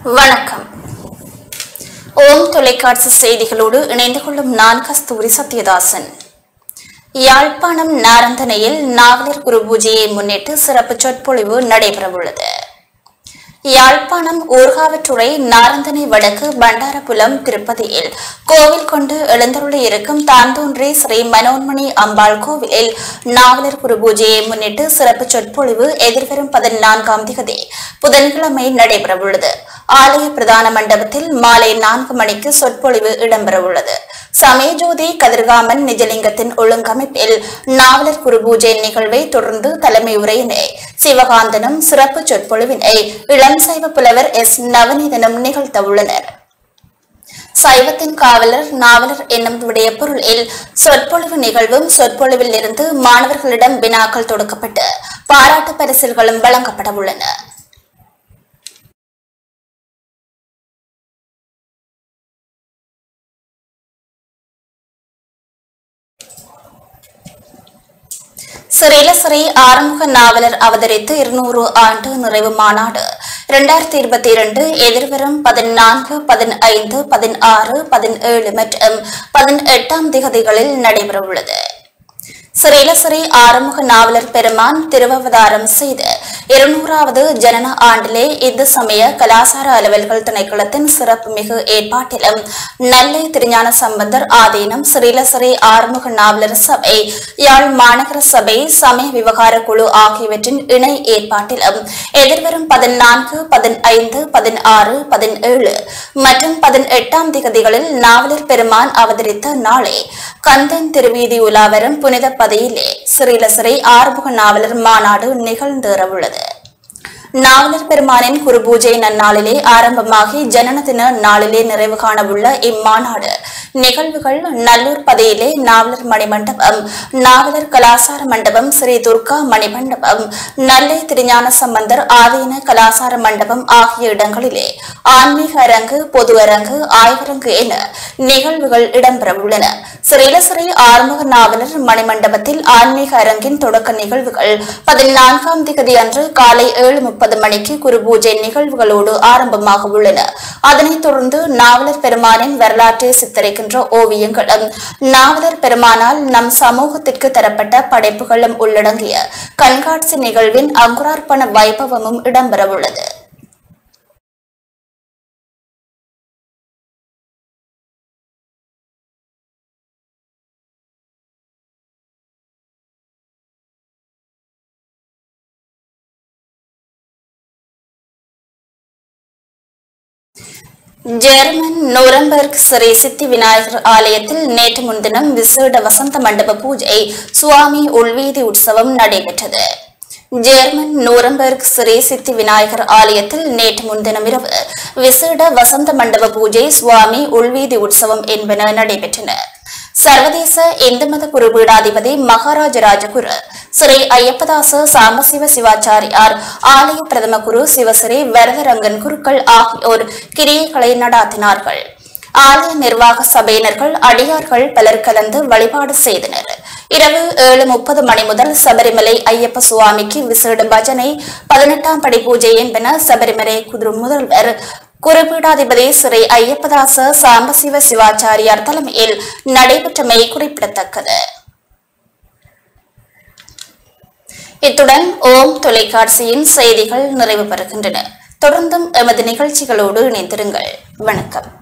வணக்கம் ஓம் தொலைக்காட்சி செய்திகளோடு இணைந்து கொள்ளும் நான் கஸ்தூரி சத்யதாசன் யாழ்ப்பாணம் நாரந்தனையில் நாவலர் குரு பூஜையை முன்னிட்டு சிறப்பு சொற்பொழிவு நடைபெறவுள்ளது யாழ்ப்பாணம் ஊர்காவற்றுறை நாரந்தனை வடக்கு பண்டாரபுலம் திருப்பதியில் கோவில் கொண்டு எழுந்தருளி இருக்கும் தாந்தோன்றி ஸ்ரீ மனோன்மணி அம்பாள் கோவிலில் நாவலர் குரு பூஜையை முன்னிட்டு சிறப்பு சொற்பொழிவு எதிர்வரும் பதினான்காம் திகதி புதன்கிழமை நடைபெறவுள்ளது ஆலய பிரதான மண்டபத்தில் மாலை நான்கு மணிக்கு சொற்பொழிவு இடம்பெறவுள்ளது சமயஜோதி கதிர்காமன் நிஜலிங்கத்தின் ஒழுங்கமைப்பில் நாவலர் குரு பூஜை நிகழ்வை தொடர்ந்து தலைமை உரையினை சிவகாந்தனும் சிறப்பு சொற்பொழிவினை இளம் சைவ புலவர் எஸ் நவநீதனும் நிகழ்த்தவுள்ளனர் சைவத்தின் காவலர் நாவலர் என்னும் விடைய பொருளில் சொற்பொழிவு நிகழ்வும் சொற்பொழிவில் இருந்து மாணவர்களிடம் வினாக்கள் தொடுக்கப்பட்டு பாராட்டு பரிசில்களும் வழங்கப்பட உள்ளன சிறைலசிறை ஆறுமுக நாவலர் அவதரித்து இருநூறு ஆண்டு நிறைவு மாநாடு இரண்டாயிரத்தி இருபத்தி இரண்டு எதிர்வரும் பதினான்கு பதினைந்து பதினாறு பதினேழு மற்றும் பதினெட்டாம் திகதிகளில் நடைபெறவுள்ளது சிறைலசிறை ஆறுமுக நாவலர் பெருமான் திருவவதாரம் செய்து இருநூறாவது ஜனன ஆண்டிலே இந்து சமய கலாசார அலுவல்கள் திணைக்களத்தின் சிறப்பு மிகு ஏற்பாட்டிலும் நெல்லை திருஞான சம்பந்தர் ஆதீனம் சிறைலசிறை ஆறுமுக நாவலர் சபை யாழ் மாநகர சபை சமய விவகார குழு ஆகியவற்றின் இணை ஏற்பாட்டிலும் எதிர்வரும் பதினான்கு பதினைந்து பதினாறு பதினேழு மற்றும் பதினெட்டாம் திகதிகளில் நாவலர் பெருமான் அவதரித்த நாளே கந்தன் திருவீதி உலாவரும் புனித பதியிலே சிறைலசிறை ஆறுமுக நாவலர் மாநாடு நிகழ்ந்தேறவுள்ளது நாவலர் பெருமானின் குரு பூஜை நன்னாளிலே ஆரம்பமாகி ஜனன தின நாளிலே நிறைவு காணவுள்ள இம்மாநாடு நிகழ்வுகள் நல்லூர் பதியிலே நாவலர் மணிமண்டபம் நாவலர் கலாசார மண்டபம் ஸ்ரீ துர்கா மணிமண்டபம் நெல்லை திருஞான சம்பந்தர் ஆதீன கலாசார மண்டபம் ஆகிய இடங்களிலே ஆன்மீக அரங்கு பொது அரங்கு ஆய்வரங்கு என நிகழ்வுகள் இடம்பெறவுள்ளன சிறைலசிறை ஆறுமுக நாவலர் மணிமண்டபத்தில் ஆன்மீக அரங்கின் தொடக்க நிகழ்வுகள் பதினான்காம் திகதி அன்று காலை ஏழு முப்பது மணிக்கு குரு பூஜை நிகழ்வுகளோடு ஆரம்பமாக உள்ளன அதனைத் தொடர்ந்து நாவலர் பெருமானின் வரலாற்றை சித்தரிக்கின்ற ஓவியங்களும் நாவலர் பெருமானால் நம் சமூகத்திற்கு தரப்பட்ட படைப்புகளும் உள்ளடங்கிய கண்காட்சி நிகழ்வின் அங்குரார்ப்பண வைபவமும் இடம்பெறவுள்ளது ஜெர்மன் நூரம்பர்க் ஸ்ரீ சித்தி விநாயகர் ஆலயத்தில் நேற்று முன்தினம் விசேட வசந்த மண்டப பூஜை சுவாமி உள்வீதி உற்சவம் நடைபெற்றது ஜெர்மன் நூரம்பர்க் ஸ்ரீ சித்தி விநாயகர் ஆலயத்தில் நேற்று முன்தினம் இரவு விசேட வசந்த மண்டப பூஜை சுவாமி உள்வீதி உற்சவம் என்பன நடைபெற்றன சர்வதேச இந்து மத குருபீடாதிபதி மகாராஜ ராஜகுரு ஸ்ரீ ஐயப்பதாச சாம்பசிவ சிவாச்சாரியார் ஆலய பிரதம குரு சிவஸ்ரீ வரதரங்கன் குருக்கள் ஆகியோர் கிரியைகளை நடாத்தினார்கள் ஆலய நிர்வாக சபையினர்கள் அடியார்கள் பலர் கலந்து வழிபாடு செய்தனர் இரவு ஏழு முப்பது மணி முதல் சபரிமலை ஐயப்ப சுவாமிக்கு விசேட பஜனை பதினெட்டாம் படி பூஜை என்பன சபரிமலை குதிரு முதல்வர் குறிப்பீடாதிபதி ஸ்ரீ ஐயப்பதாச சாம்பசிவ சிவாச்சாரியார் தலைமையில் நடைபெற்றமை குறிப்பிடத்தக்கது இத்துடன் ஓம் தொலைக்காட்சியின் செய்திகள் நிறைவு பெறுகின்றன தொடர்ந்தும் எமது நிகழ்ச்சிகளோடு இணைந்திருங்கள் வணக்கம்